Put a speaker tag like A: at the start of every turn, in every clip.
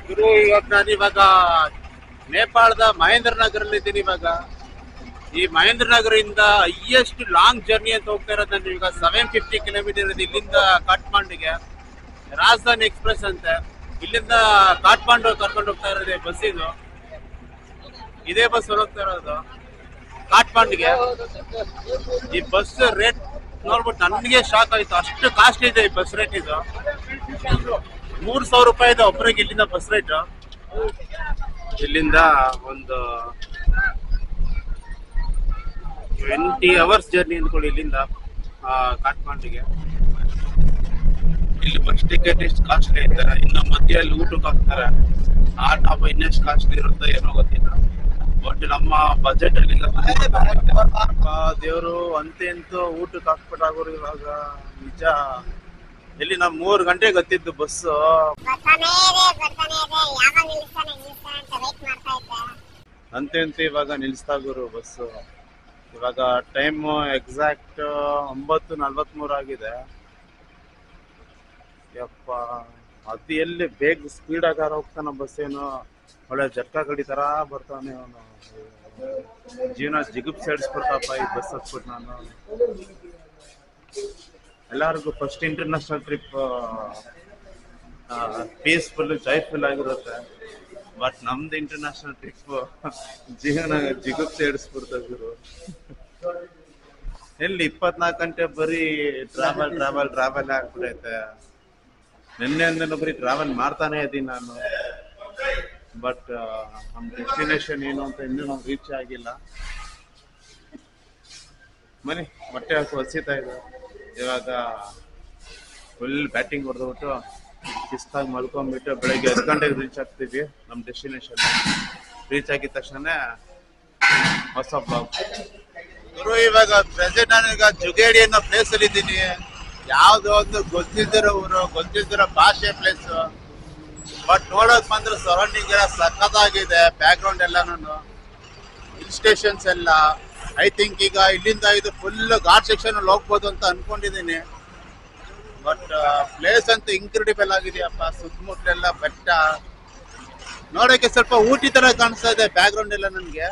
A: ಗುರು ಇವಾಗ ನಾನು ಇವಾಗ ನೇಪಾಳದ ಮಹೇಂದ್ರ ನಗರಲ್ಲಿ ಇದ್ದೀನಿ ಇವಾಗ ಈ ಮಹೇಂದ್ರ ನಗರದಿಂದ ಹೈಯೆಸ್ಟ್ ಲಾಂಗ್ ಜರ್ನಿ ಅಂತ ಹೋಗ್ತಾ ಇರೋದು ನಾನು ಈಗ ಸೆವೆನ್ ಫಿಫ್ಟಿ ಕಿಲೋಮೀಟರ್ ಇದೆ ಇಲ್ಲಿಂದ ಕಾಠ್ಮಂಡಿಗೆ ರಾಜಧಾನಿ ಎಕ್ಸ್ಪ್ರೆಸ್ ಅಂತೆ ಇಲ್ಲಿಂದ ಕಾಠ್ಮಂಡು ಕರ್ಕೊಂಡು ಹೋಗ್ತಾ ಇರೋದು ಬಸ್ ಇದು ಇದೇ ಬಸ್ ಹೋಗ್ತಾ ಇರೋದು ಕಾಠ್ಮಂಡಿಗೆ ಈ ಬಸ್ ರೇಟ್ ನೋಡ್ಬಿಟ್ಟು ನನಗೆ ಶಾಕ್ ಆಯ್ತು ಅಷ್ಟು ಕಾಸ್ಟ್ಲಿ ಇದೆ ಈ ಬಸ್ ರೇಟ್ ಇದು ಮೂರ್ ಸಾವಿರ ರೂಪಾಯಿ ಇದೆ ಒಬ್ಬರಿಗೆ ಇಲ್ಲಿಂದ ಬಸ್ ರೇಟ್ ಇಲ್ಲಿಂದ ಒಂದು ಟ್ವೆಂಟಿ ಅವರ್ಸ್ ಜರ್ನಿ ಅಂದ್ಕೊಳ್ಳಿ ಇಲ್ಲಿಂದ ಆ, ಕಾಠ್ಮಂಡಿಗೆ ಇಲ್ಲಿ ಬಸ್ ಟಿಕೆಟ್ ಎಷ್ಟು ಕಾಸ್ಟ್ಲಿ ಐತೆ ಇನ್ನು ಮಧ್ಯದಲ್ಲಿ ಊಟಕ್ಕೆ ಹಾಕ್ತಾರೆ ಆ ಟಾಪ್ ಇನ್ನೆಷ್ಟು ಕಾಸ್ಟ್ಲಿ ಇರುತ್ತೆ ಏನೋ ಗೊತ್ತಿಲ್ಲ ಬಟ್ ನಮ್ಮ ಬಜೆಟ್ ಅಲ್ಲಿ ದೇವರು ಅಂತೆ ಅಂತೂ ಊಟಕ್ಕೆ ಹಾಕ್ಬಿಟ್ಟಾಗೋರು ಇವಾಗ ನಿಜ ಇಲ್ಲಿ ನಾವು ಮೂರು ಗಂಟೆಗೆ ಹತ್ತಿದ್ದು ಬಸ್
B: ಬರ್ತಾನೇ ಇದೆ ಬರ್ತಾನೆ ಇದೆ ಯಾವಾಗ ನಿಲ್ಲಿಸ್ತಾನೆ ನಿಲ್ಲಿಸ್ತಾನೆ ಅಂತ ವೇಟ್ ಮಾಡ್ತಾ ಇದ್ದೆ
A: ಅಂತೆ ಅಂತ ಇವಾಗ ನಿಲ್ಲಿಸ್ತಾ ಗುರು ಬಸ್ ಇವಾಗ ಟೈಮ್ ಎಕ್ಸಾಕ್ಟ್ ಒಂಬತ್ತು ನಲ್ವತ್ಮೂರು ಆಗಿದೆ ಯಪ್ಪ ಅದು ಎಲ್ಲಿ ಬೇಗ ಸ್ಪೀಡ್ ಆಗಾರ ಹೋಗ್ತಾನ ಬಸ್ ಏನು ಒಳ್ಳೆ ಜಟ್ಕಾ ಗಡಿ ತರ ಬರ್ತಾನೆ ಅವನು ಜೀವನ ಜಿಗುಪ್ ಸೇಡಿಸ್ಬಿಡ್ತಪ್ಪ ಈ ಬಸ್ ಹತ್ಬಿಟ್ಟು ನಾನು ಎಲ್ಲರಿಗೂ first international trip peaceful joyful ಆಗಿರುತ್ತೆ ಬಟ್ ನಮ್ದು ಇಂಟರ್ನ್ಯಾಷನಲ್ ಟ್ರಿಪ್ ಜೀವನ ಜಿಗುಪ್ ಸೇಡಿಸ್ಬಿಡ್ತದೆ ಗುರು ಎಲ್ಲಿ ಇಪ್ಪತ್ನಾಲ್ಕು ಗಂಟೆ ಬರೀ ಟ್ರಾವೆಲ್ ಟ್ರಾವೆಲ್ ಟ್ರಾವೆಲ್ ಆಗ್ಬಿಡೈತೆ ನಿನ್ನೆಯಿಂದ ಬರೀ ಟ್ರಾವೆಲ್ ಮಾಡ್ತಾನೆ ಇದ್ದೀನಿ ನಾನು ಬಟ್ ನಮ್ಮ ಡೆಸ್ಟಿನೇಷನ್ ಏನು ಅಂತ ಇನ್ನೂ ನಾವು ರೀಚ್ ಆಗಿಲ್ಲ ಮನೆ ಹೊಟ್ಟೆ ಹಾಕಿ ಹೊಸಿತಾ ಇದೆ ಇವಾಗ ಫುಲ್ ಬ್ಯಾಟಿಂಗ್ ಹೊಡೆದ್ಬಿಟ್ಟು ಶಿಸ್ತಾಗಿ ಮಲ್ಕೊಂಡ್ಬಿಟ್ಟು ಬೆಳಗ್ಗೆ ಹತ್ತು ಗಂಟೆಗೆ ರೀಚ್ ಆಗ್ತೀವಿ ನಮ್ಮ ಡೆಸ್ಟಿನೇಷನ್ ರೀಚ್ ಆಗಿದ ತಕ್ಷಣ ಹೊಸ ಬ್ಲಾಗ್ ಗುರು ಇವಾಗ ಪ್ರೆಸೆಂಟ್ ನಾನೀಗ ಜುಗೇಡಿ ಅನ್ನೋ ಪ್ಲೇಸ್ ಅಲ್ಲಿ ಇದ್ದೀನಿ ಯಾವ್ದೋ ಒಂದು ಗೊತ್ತಿದ್ದಿರೋ ಊರು ಗೊತ್ತಿದ್ದಿರೋ ಭಾಷೆ ಪ್ಲೇಸ್ ಬಟ್ ನೋಡೋಕ್ ಬಂದ್ರೆ ಸರೌಂಡಿಂಗ್ ಎಲ್ಲ ಸಖತ್ತಾಗಿದೆ ಬ್ಯಾಕ್ ಗ್ರೌಂಡ್ ಎಲ್ಲಾನು ಹಿಲ್ ಸ್ಟೇಷನ್ಸ್ ಎಲ್ಲ ಐ ಥಿಂಕ್ ಈಗ ಇಲ್ಲಿಂದ ಇದು ಫುಲ್ ಘಾಟ್ ಸೆಕ್ಷನ್ ಅಲ್ಲಿ ಹೋಗ್ಬೋದು ಅಂತ ಅನ್ಕೊಂಡಿದ್ದೀನಿ ಬಟ್ ಪ್ಲೇಸ್ ಅಂತೂ ಇನ್ಕ್ರೆಡಿಬಲ್ ಆಗಿದೆಯಪ್ಪ ಸುತ್ತಮುತ್ತಲೆಲ್ಲ ಬೆಟ್ಟ ನೋಡೋಕೆ ಸ್ವಲ್ಪ ಊಟಿ ತರ ಕಾಣಿಸ್ತಾ ಇದೆ ಬ್ಯಾಕ್ ಗ್ರೌಂಡ್ ಎಲ್ಲ ನನಗೆ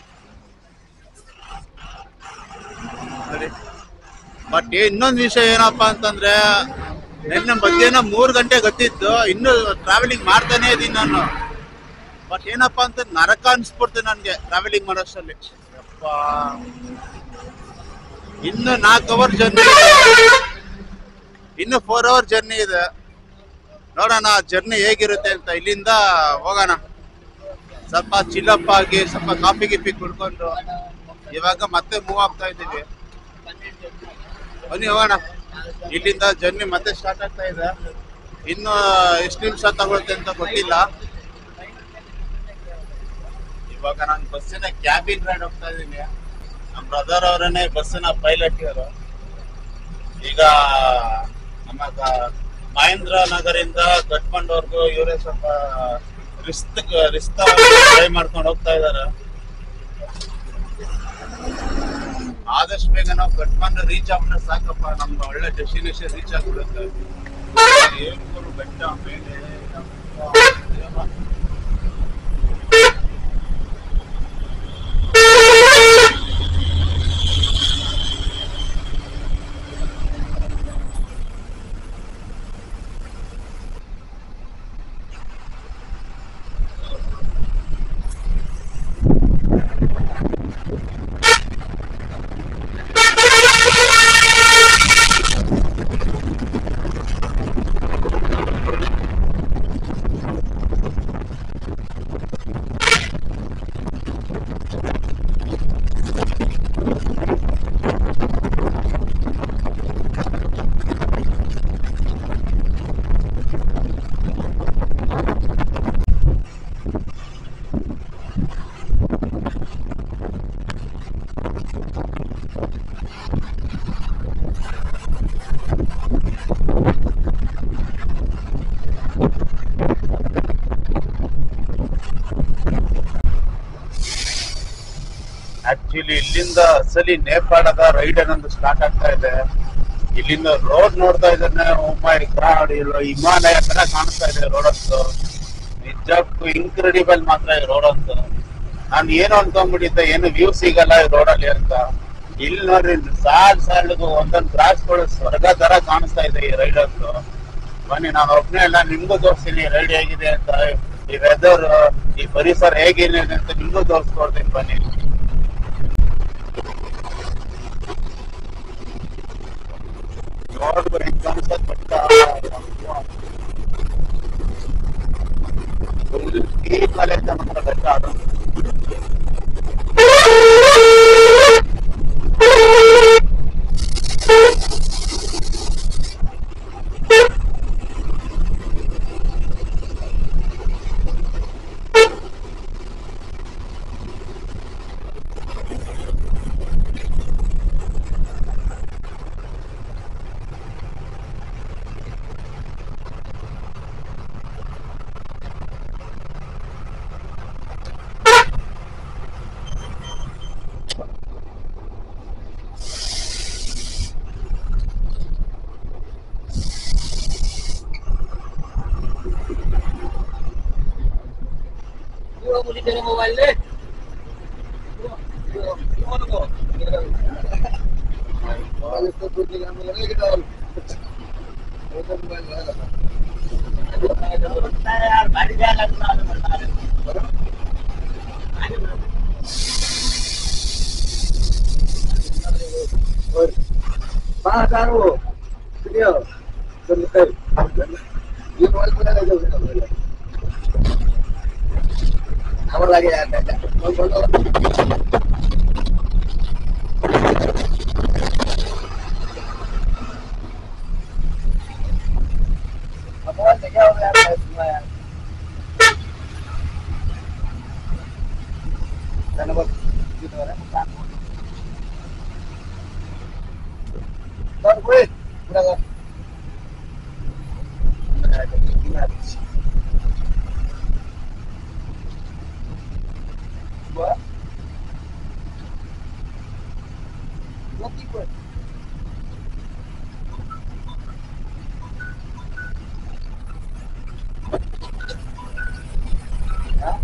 A: ನೋಡಿ ಬಟ್ ಇನ್ನೊಂದು ವಿಷಯ ಏನಪ್ಪಾ ಅಂತಂದ್ರೆ ನಿನ್ನೆ ಮಧ್ಯಾಹ್ನ ಮೂರು ಗಂಟೆ ಗೊತ್ತಿತ್ತು ಇನ್ನು ಟ್ರಾವೆಲಿಂಗ್ ಮಾಡ್ತಾನೆ ಇದೀನಿ ನಾನು ಬಟ್ ಏನಪ್ಪಾ ಅಂತ ನರಕ ಅನ್ಸ್ಬಿಡ್ತು ನನ್ಗೆ ಟ್ರಾವೆಲಿಂಗ್ ಮಾಡೋಷ್ಟರಲ್ಲಿ ಯಪ್ಪಾ. ಇನ್ನು ನಾಲ್ಕು ಅವರ್ ಜರ್ನಿ ಇನ್ನು ಫೋರ್ ಅವರ್ ಜರ್ನಿ ಇದೆ ನೋಡೋಣ ಜರ್ನಿ ಹೇಗಿರುತ್ತೆ ಅಂತ ಇಲ್ಲಿಂದ ಹೋಗೋಣ ಸ್ವಲ್ಪ ಚಿಲ್ಲಪ್ ಆಗಿ ಸ್ವಲ್ಪ ಕಾಫಿ ಗಿಫಿ ಕುಡ್ಕೊಂಡು ಇವಾಗ ಮತ್ತೆ ಮೂವ್ ಆಗ್ತಾ ಇದ್ದೀವಿ ಬನ್ನಿ ಹೋಗೋಣ ಇಲ್ಲಿಂದ ಜರ್ನಿ ಮತ್ತೆ ಸ್ಟಾರ್ಟ್ ಆಗ್ತಾ ಇದೆ ಇನ್ನು ಎಷ್ಟು ನಿಮಿಷ ತಗೊಳುತ್ತೆ ಅಂತ ಗೊತ್ತಿಲ್ಲ ಇವಾಗ ನಾನು ಬಸ್ಸಿನ ಕ್ಯಾಬಿನ್ ರೈಡ್ ಹೋಗ್ತಾ ಇದ್ದೀನಿ ನಮ್ಮ ಬ್ರದರ್ ಅವರನ್ನೇ ಬಸ್ಸಿನ ಪೈಲಟ್ ಇವರು ಈಗ ನಮ್ಮ ಗ- ಮಹೇಂದ್ರ ನಗರಿಂದ ಗಟ್ಮಂಡ್ವರ್ಗು ಇವರೇ ಸ್ವಲ್ಪ ರಿಸ್ಕ್ ರಿಸ್ಕ್ ಟ್ರೈ ಮಾಡ್ಕೊಂಡು ಹೋಗ್ತಾ ಇದಾರೆ ಆದಷ್ಟು ಬೇಗ ನಾವು ಕಟ್ಮಂಡ್ ರೀಚ್ ಆಗ್ಬಿಟ್ರೆ ಸಾಕಪ್ಪ ನಮ್ಗೆ ಒಳ್ಳೆ ಡೆಸ್ಟಿನೇಷನ್ ರೀಚ್ ಆಗ್ಬಿಡುತ್ತೆ ಏನ್ ಗುರು ಬೆಟ್ಟ ಮೇಲೆ ಯಪ್ಪ, ದೇವ. ಆಕ್ಚುಲಿ ಇಲ್ಲಿಂದ ಅಸಲಿ ನೇಪಾಳದ ರೈಡ್ ಅನ್ನೊಂದು ಸ್ಟಾರ್ಟ್ ಆಗ್ತಾ ಇದೆ ಇಲ್ಲಿಂದ ರೋಡ್ ನೋಡ್ತಾ ಇದ್ದಾನೆ ಮೈ ಗಾಡ್ ಇಲ್ಲ ಹಿಮಾಲಯ ತರ ಕಾಣಿಸ್ತಾ ಇದೆ ರೋಡ್ ಅಂತೂ ನಿಜ
C: ನಿಜಕ್ಕೂ ಇನ್ಕ್ರೆಡಿಬಲ್ ಮಾತ್ರ ಈ ರೋಡ್ ಅಂತ ನಾನು ಏನು ಅನ್ಕೊಂಡ್ಬಿಟ್ಟಿದ್ದೆ ಏನು ವ್ಯೂ ಸಿಗಲ್ಲ ಈ ರೋಡಲ್ಲಿ ಅಂತ ಇಲ್ಲಿ ನೋಡ್ರಿ ಸಾಲ್ ಸಾಲದು ಒಂದೊಂದು ಕ್ರಾಸ್ಗಳು ಸ್ವರ್ಗ ತರ ಕಾಣಿಸ್ತಾ ಇದೆ ಈ ರೈಡರ್ಸ್ ಬನ್ನಿ ನಾನು ಒಬ್ಬನೇ ಅಲ್ಲ ನಿಮ್ಗೂ ತೋರಿಸ್ತೀನಿ ರೈಡ್ ಹೇಗಿದೆ ಅಂತ ಈ ವೆದರ್ ಈ ಪರಿಸರ ಹೇಗಿದೆ ಅಂತ ನಿಮ್ಗೂ ತೋರಿಸ್ಕೊಡ್ತೀನಿ ಬನ್ನಿ ರೋಡ್ ಹೆಂಗ್ ಕಾಣಿಸ್ತದೆ ಗೊತ್ತಾ? ಫುಲ್ ಡೀಪ್ ಅಲ್ಲಿ ಐತೆ ಮಾತ್ರ ಬೆಟ್ಟ ಅದು
D: Dua boleh dalam mobile ni. Dua. Dua. Dua tu. Kalau sebut dengan mobile kita. Itu mobile lah. गाड़ी जाएगा Pak Taruh, dia, selesai. Dia mau mana lagi? Nomor lagi ada. Nomor Apa yang jauh ya semua ya. Dan nomor gitu kan. Nomor gue. Udah kan. Dua. Dua tipe. Hah?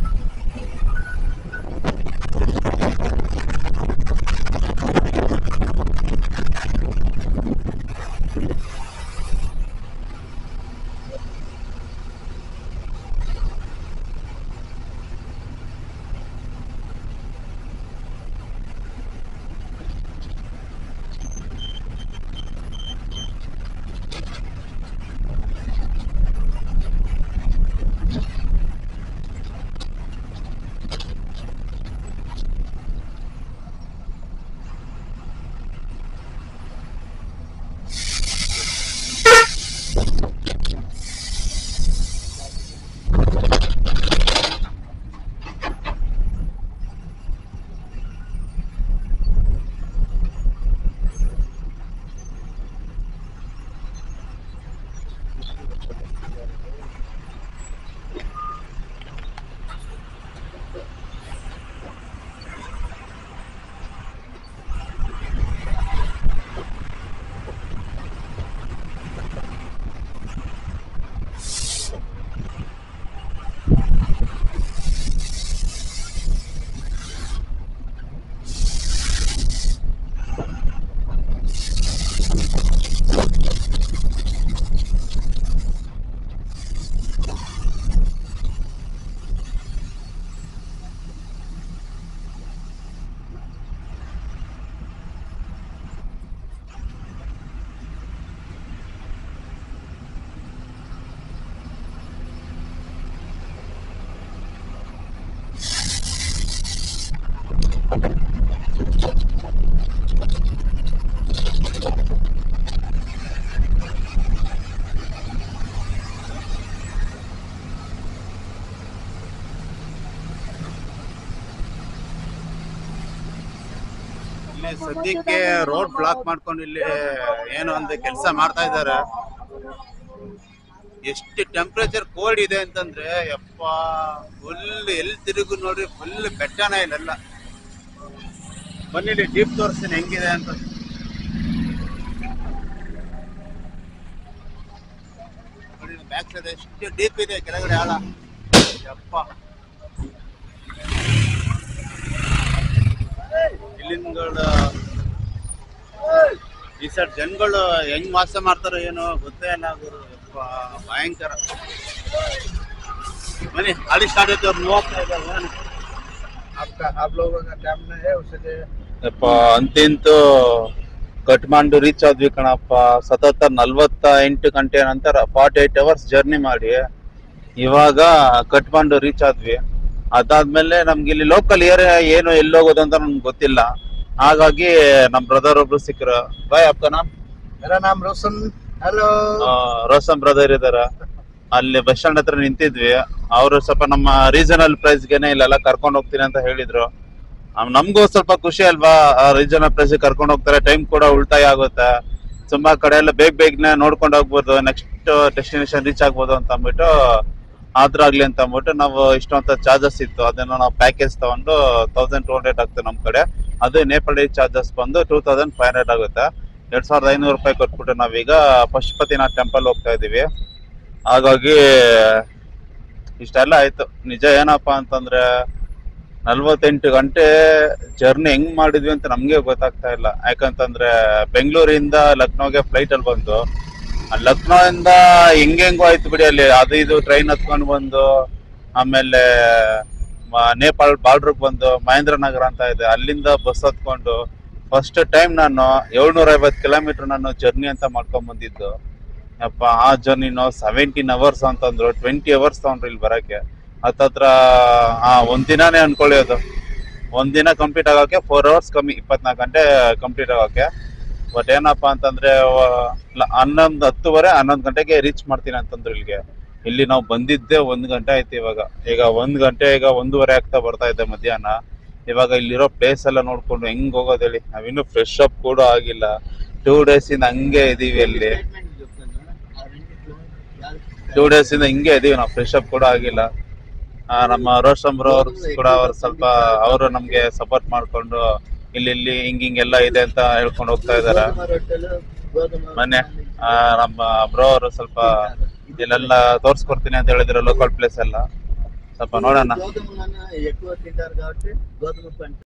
C: ಇಲ್ಲಿ ಸದ್ಯಕ್ಕೆ road block ಮಾಡ್ಕೊಂಡು ಇಲ್ಲಿ ಏನು ಒಂದು ಕೆಲಸ ಮಾಡ್ತಾ ಇದ್ದಾರೆ ಎಷ್ಟು ಟೆಂಪರೇಚರ್ ಕೋಲ್ಡ್ ಇದೆ ಅಂತಂದ್ರೆ ಯಪ್ಪ ಫುಲ್ ಎಲ್ಲಿ ತಿರುಗು ನೋಡ್ರಿ ಫುಲ್ ಬೆಟ್ಟನೇ ಇಲ್ಲೆಲ್ಲ ಬನ್ನಿ ಇಲ್ಲಿ ಡೀಪ್ ತೋರಿಸ್ತೀನಿ ಹೆಂಗಿದೆ ಅಂತ ನೋಡಿ ಬ್ಯಾಕ್ ಸೈಡ್ ಎಷ್ಟು ಡೀಪ್ ಇದೆ ಕೆಳಗಡೆ ಆಳ ಯಪ್ಪ ಇಲ್ಲಿಂದಗಳು ಈ ಸೈಡ್ ಜನಗಳು ಹೆಂಗ್ ವಾಸ ಮಾಡ್ತಾರೋ ಏನೋ ಗೊತ್ತೇ ಇಲ್ಲ ಗುರು ಯಪ್ಪ ಭಯಂಕರ ಬನ್ನಿ ಗಾಡಿ ಸ್ಟಾರ್ಟ್ ಐತೆ ಅವ್ರು ಹೋಗ್ತಾ ಇದ್ದಾರೆ ಬನ್ನಿ.
D: आपका आप लोगों का काम नहीं है उससे
C: ಯಪ್ಪ ಅಂತಿಂತೂ ಕಟ್ಮಾಂಡು ರೀಚ್ ಆದ್ವಿ ಕಣಪ್ಪ ಸತತ ನಲ್ವತ್ತ ಎಂಟು ಗಂಟೆ ನಂತರ ಫಾರ್ಟಿ ಏಟ್ ಅವರ್ಸ್ ಜರ್ನಿ ಮಾಡಿ ಇವಾಗ ಕಟ್ಮಾಂಡು ರೀಚ್ ಆದ್ವಿ ಅದಾದ್ಮೇಲೆ ನಮ್ಗೆ ಇಲ್ಲಿ ಲೋಕಲ್ ಏರಿಯಾ ಏನು ಎಲ್ಲಿ ಹೋಗೋದು ಅಂತ ನಮ್ಗೆ ಗೊತ್ತಿಲ್ಲ ಹಾಗಾಗಿ ನಮ್ ಬ್ರದರ್ ಒಬ್ರು ಸಿಕ್ಕರು ಬಾಯ್ ಅಪ್ಪ ನಾಮ್
D: मेरा नाम रोशन हेलो
C: ರೋಸಂ ಬ್ರದರ್ ಇದಾರ ಅಲ್ಲಿ ಬಸ್ ಸ್ಟ್ಯಾಂಡ್ ಹತ್ರ ನಿಂತಿದ್ವಿ ಅವರು ಸ್ವಲ್ಪ ನಮ್ಮ ರೀಸನಲ್ ಪ್ರೈಸ್ ಗೆನೆ ಇಲ್ಲೆಲ್ಲ ಕರ್ಕೊಂಡು ಹೋಗ್ತೀನಿ ಅಂತ ಹೇಳಿದ್ರು ಆ, ನಮ್ಗೂ ಸ್ವಲ್ಪ ಖುಷಿ ಅಲ್ವಾ ರೀಸನಲ್ ಪ್ರೈಸ್ ಕರ್ಕೊಂಡು ಹೋಗ್ತಾರೆ ಟೈಮ್ ಕೂಡ ಉಳಿತಾಯ ಆಗುತ್ತೆ ತುಂಬಾ ಕಡೆ ಎಲ್ಲ ಬೇಗ ಬೇಗನೆ ನೋಡ್ಕೊಂಡು ಹೋಗ್ಬೋದು ನೆಕ್ಸ್ಟ್ ಡೆಸ್ಟಿನೇಷನ್ ರೀಚ್ ಆಗ್ಬೋದು ಅಂತ ಅಂದ್ಬಿಟ್ಟು ಆದ್ರ ಆಗ್ಲಿ ಅಂತ ಅಂದ್ಬಿಟ್ಟು ನಾವು ಇಷ್ಟೊಂತ ಚಾರ್ಜಸ್ ಇತ್ತು ಅದನ್ನ ನಾವು ಪ್ಯಾಕೇಜ್ ತಗೊಂಡು ತೌಸಂಡ್ ಟೂ ಹಂಡ್ರೆಡ್ ಆಗ್ತದೆ ನಮ್ ಕಡೆ ಅದು ನೇಪಾಳಿ ಚಾರ್ಜಸ್ ಬಂದು ಟೂ ತೌಸಂಡ್ ಫೈವ್ ಹಂಡ್ರೆಡ್ ಆಗುತ್ತೆ ಎರಡ್ ಸಾವಿರದ ಐನೂರು ರೂಪಾಯಿ ಕೊಟ್ಬಿಟ್ಟು ನಾವೀಗ ಪಶುಪತಿನಾಥ್ ಟೆಂಪಲ್ ಹೋಗ್ತಾ ಇದೀವಿ ಹಾಗಾಗಿ ಇಷ್ಟೆಲ್ಲ ಆಯ್ತು ನಿಜ ಏನಪ್ಪಾ ಅಂತಂದ್ರೆ ನಲ್ವತ್ತೆಂಟು ಗಂಟೆ ಜರ್ನಿ ಹೆಂಗ್ ಮಾಡಿದ್ವಿ ಅಂತ ನಮ್ಗೆ ಗೊತ್ತಾಗ್ತಾ ಇಲ್ಲ ಯಾಕಂತಂದ್ರೆ ಬೆಂಗಳೂರಿಂದ ಲಕ್ನೋಗೆ ಫ್ಲೈಟ್ ಅಲ್ಲಿ ಬಂದು ಆ ಲಕ್ನೋ ಇಂದ ಹೆಂಗೆಂಗೋ ಆಯ್ತು ಬಿಡಿ ಅಲ್ಲಿ ಅದು ಇದು ಟ್ರೈನ್ ಹತ್ಕೊಂಡು ಬಂದು ಆಮೇಲೆ ಮ- ನೇಪಾಳ ಬಾರ್ಡ್ರಿಗೆ ಬಂದು ಮಹೇಂದ್ರ ನಗರ ಅಂತ ಇದೆ ಅಲ್ಲಿಂದ ಬಸ್ ಹತ್ಕೊಂಡು ಫಸ್ಟ್ ಟೈಮ್ ನಾನು ಏಳ್ನೂರ ಐವತ್ತು ಕಿಲೋಮೀಟರ್ ನಾನು ಜರ್ನಿ ಅಂತ ಮಾಡ್ಕೊಂಡ್ ಬಂದಿದ್ದು ಅಪ್ಪ ಆ ಜರ್ನಿನು ಸೆವೆಂಟೀನ್ ಅವರ್ಸ್ ಅಂತಂದ್ರು ಟ್ವೆಂಟಿ ಅವರ್ಸ್ ತಗೊಂಡ್ರು ಇಲ್ಲಿ ಬರಕ್ಕೆ ಹತ್ತತ್ರ ಆ ಒಂದ್ ದಿನಾನೇ ಅನ್ಕೊಳ್ಳಿ ಅದು ಒಂದ್ ದಿನ ಕಂಪ್ಲೀಟ್ ಆಗೋಕೆ ಫೋರ್ ಅವರ್ಸ್ ಕಮ್ಮಿ ಇಪ್ಪತ್ನಾಲ್ಕು ಗಂಟೆ ಕಂಪ್ಲೀಟ್ ಆಗೋಕೆ ಬಟ್ ಏನಪ್ಪಾ ಅಂತಂದ್ರೆ ವ- ಲ- ಹನ್ನೊಂದು ಹತ್ತುವರೆ ಹನ್ನೊಂದು ಗಂಟೆಗೆ ರೀಚ್ ಮಾಡ್ತೀನಿ ಅಂತಂದ್ರು ಇಲ್ಲಿಗೆ ಇಲ್ಲಿ ನಾವು ಬಂದಿದ್ದೆ ಒಂದ್ ಗಂಟೆ ಆಯ್ತು ಇವಾಗ ಈಗ ಒಂದ್ ಗಂಟೆ ಈಗ ಒಂದೂವರೆ ಆಗ್ತಾ ಬರ್ತಾ ಇದೆ ಮಧ್ಯಾಹ್ನ ಇವಾಗ ಇಲ್ಲಿರೋ ಪ್ಲೇಸ್ ಎಲ್ಲ ನೋಡ್ಕೊಂಡು ಹೆಂಗ್ ಹೋಗೋದ್ ಹೇಳಿ ನಾವಿನ್ನು ಫ್ರೆಶ್ ಅಪ್ ಕೂಡ ಆಗಿಲ್ಲ ಟೂ ಡೇಸ್ ಇಂದ ಹಂಗೆ ಇದೀವಿ ಅಲ್ಲಿ ಟೂ ಡೇಸ್ ಇಂದ ಹಿಂಗೆ ಇದೀವಿ ನಾವು ಫ್ರೆಶ್ ಅಪ್ ಕೂಡ ಆಗಿಲ್ಲ ಆ, ನಮ್ಮ ರೋಷಂ ಬ್ರೋ ಅವ್ರು ಕೂಡ ಅವ್ರು ಸ್ವಲ್ಪ ಅವರು ನಮ್ಗೆ ಸಪೋರ್ಟ್ ಮಾಡ್ಕೊಂಡು ಇಲ್ಲಿ ಇಲ್ಲಿ ಹಿಂಗ್ ಹಿಂಗೆಲ್ಲ ಇದೆ ಅಂತ ಹೇಳ್ಕೊಂಡು ಹೋಗ್ತಾ ಇದಾರೆ ಮೊನ್ನೆ ಆ, ನಮ್ಮ ಬ್ರೋ ಅವರು ಸ್ವಲ್ಪ ಇಲ್ಲೆಲ್ಲ ತೋರ್ಸ್ಕೊಡ್ತೀನಿ ಅಂತ ಹೇಳಿದ್ರು ಲೋಕಲ್ ಪ್ಲೇಸ್ ಎಲ್ಲ ಸ್ವಲ್ಪ ನೋಡೋಣ
D: గోధుమ ఎక్కువ తింటారు కాబట్టి గోధుమ పంట